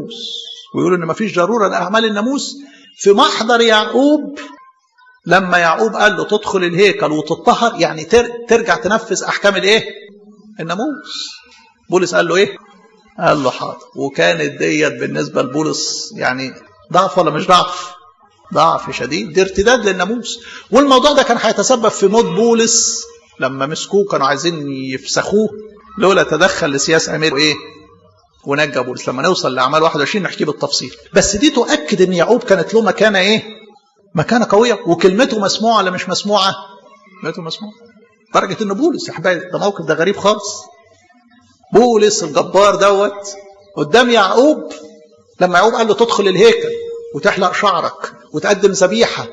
الناموس ويقولوا ان مفيش ضروره لاعمال الناموس في محضر يعقوب لما يعقوب قال له تدخل الهيكل وتطهر يعني ترجع تنفذ احكام الايه الناموس بولس قال له ايه قال له حاضر وكانت ديت بالنسبه لبولس يعني ضعف ولا مش ضعف ضعف شديد دي ارتداد للناموس والموضوع ده كان هيتسبب في موت بولس لما مسكوه كانوا عايزين يفسخوه لولا تدخل لسياس امير ايه ونجى بولس لما نوصل لاعمال 21 نحكي بالتفصيل بس دي تؤكد ان يعقوب كانت له مكانه ايه مكانه قويه وكلمته مسموعه ولا مش مسموعه كلمته مسموعه درجه ان بولس يا حبايبي ده موقف ده غريب خالص بولس الجبار دوت قدام يعقوب لما يعقوب قال له تدخل الهيكل وتحلق شعرك وتقدم ذبيحه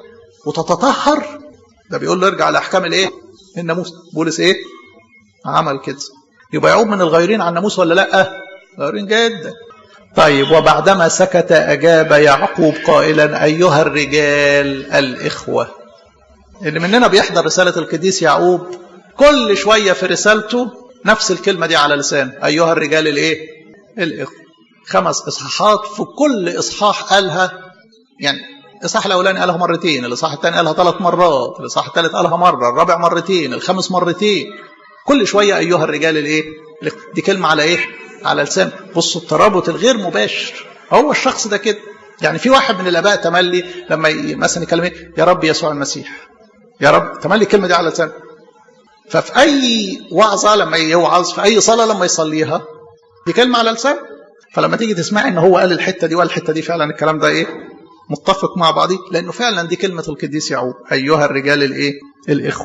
وتتطهر ده بيقول له ارجع لاحكام الايه الناموس بولس ايه عمل كده يبقى يعقوب من الغيرين عن الناموس ولا لا غيرين جدا طيب وبعدما سكت أجاب يعقوب قائلا أيها الرجال الإخوة اللي مننا بيحضر رسالة القديس يعقوب كل شوية في رسالته نفس الكلمة دي على لسان أيها الرجال الإيه الإخوة خمس إصحاحات في كل إصحاح قالها يعني الإصحاح الأولاني قالها مرتين الإصحاح الثاني قالها ثلاث مرات الإصحاح الثالث قالها مرة الرابع مرتين الخامس مرتين كل شوية أيها الرجال الإيه دي كلمة على إيه على لسان بصوا الترابط الغير مباشر هو الشخص ده كده يعني في واحد من الاباء تملي لما مثلا يكلم ايه يا رب يسوع المسيح يا رب تملي الكلمه دي على لسان ففي اي وعظه لما يوعظ في اي صلاه لما يصليها دي كلمه على لسان فلما تيجي تسمعي ان هو قال الحته دي والحته دي فعلا الكلام ده ايه متفق مع بعضيه لانه فعلا دي كلمه القديس يعقوب ايها الرجال الايه الاخوه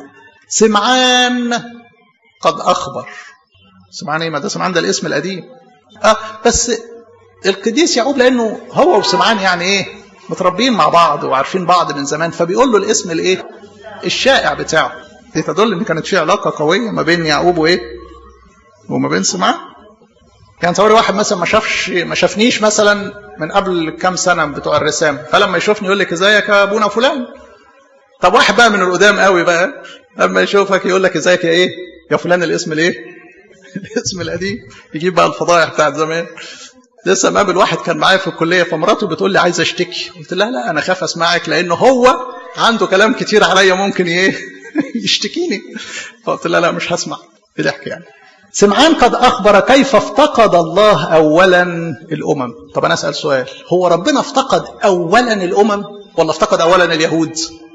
سمعان قد اخبر سمعان ايه ما ده سمعان ده الاسم القديم اه بس القديس يعقوب لانه هو وسمعان يعني ايه متربيين مع بعض وعارفين بعض من زمان فبيقول له الاسم الايه الشائع بتاعه دي تدل ان كانت في علاقه قويه ما بين يعقوب وايه وما بين سمعان كان تصوري واحد مثلا ما شافش ما شافنيش مثلا من قبل كام سنه بتوع الرسام فلما يشوفني يقول لك ازيك يا ابونا فلان طب واحد بقى من القدام قوي بقى لما يشوفك يقول لك ازيك يا ايه يا فلان الاسم الايه الاسم القديم يجيب بقى الفضايح بتاعت زمان لسه مقابل واحد كان معايا في الكليه فمراته بتقول لي عايز اشتكي قلت لها لا انا خاف اسمعك لانه هو عنده كلام كتير عليا ممكن ايه يشتكيني فقلت لها لا مش هسمع بضحك يعني سمعان قد اخبر كيف افتقد الله اولا الامم طب انا اسال سؤال هو ربنا افتقد اولا الامم ولا افتقد اولا اليهود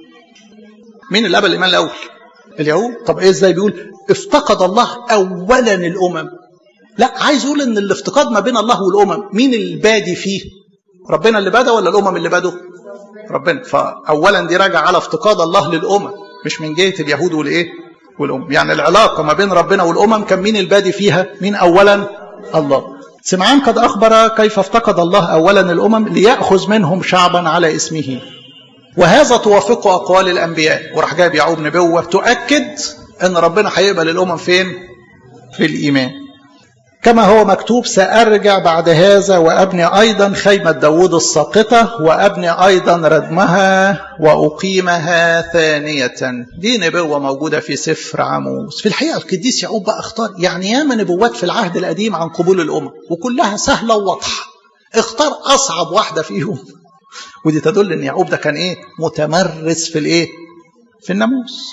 مين اللي قبل الايمان الاول اليهود طب ايه ازاي بيقول افتقد الله اولا الامم لا عايز يقول ان الافتقاد ما بين الله والامم مين البادي فيه ربنا اللي بدا ولا الامم اللي بدوا ربنا فاولا دي راجع على افتقاد الله للامم مش من جهه اليهود والايه والامم يعني العلاقه ما بين ربنا والامم كان مين البادي فيها مين اولا الله سمعان قد اخبر كيف افتقد الله اولا الامم لياخذ منهم شعبا على اسمه وهذا توافق اقوال الانبياء وراح جايب يعقوب نبوه تؤكد ان ربنا هيقبل الامم فين في الايمان كما هو مكتوب سأرجع بعد هذا وأبني أيضا خيمة داود الساقطة وأبني أيضا ردمها وأقيمها ثانية دي نبوة موجودة في سفر عموس في الحقيقة القديس يعقوب بقى اختار يعني ياما نبوات في العهد القديم عن قبول الأمم وكلها سهلة وواضحة اختار أصعب واحدة فيهم ودي تدل ان يعقوب ده كان ايه متمرس في الايه في الناموس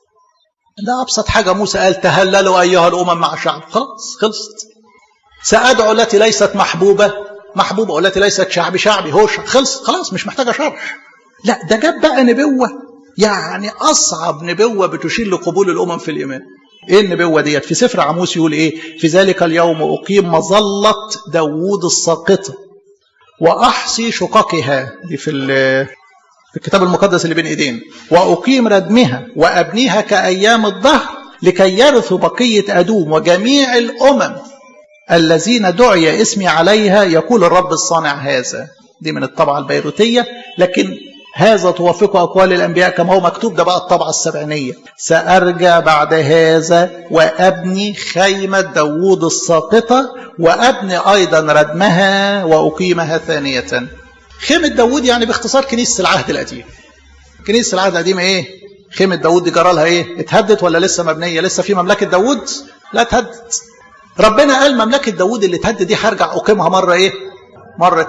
ده ابسط حاجه موسى قال تهللوا ايها الامم مع شعب خلاص خلصت سادعو التي ليست محبوبه محبوبه والتي ليست شعبي شعبي هو خلص خلاص مش محتاجه شرح لا ده جاب بقى نبوه يعني اصعب نبوه بتشير لقبول الامم في الايمان ايه النبوه ديت في سفر عموس يقول ايه في ذلك اليوم اقيم مظله داوود الساقطه واحصي شققها دي في في الكتاب المقدس اللي بين ايدينا واقيم ردمها وابنيها كايام الدهر لكي يرثوا بقيه ادوم وجميع الامم الذين دعي اسمي عليها يقول الرب الصانع هذا دي من الطبعه البيروتيه لكن هذا توافق أقوال الأنبياء كما هو مكتوب ده بقى الطبعة السبعينية سأرجع بعد هذا وأبني خيمة داوود الساقطة وأبني أيضا ردمها وأقيمها ثانية خيمة داوود يعني باختصار كنيسة العهد القديم كنيسة العهد القديم إيه خيمة داوود دي جرالها إيه اتهدت ولا لسه مبنية لسه في مملكة داوود لا اتهدت ربنا قال مملكة داوود اللي اتهدت دي هرجع أقيمها مرة إيه مرة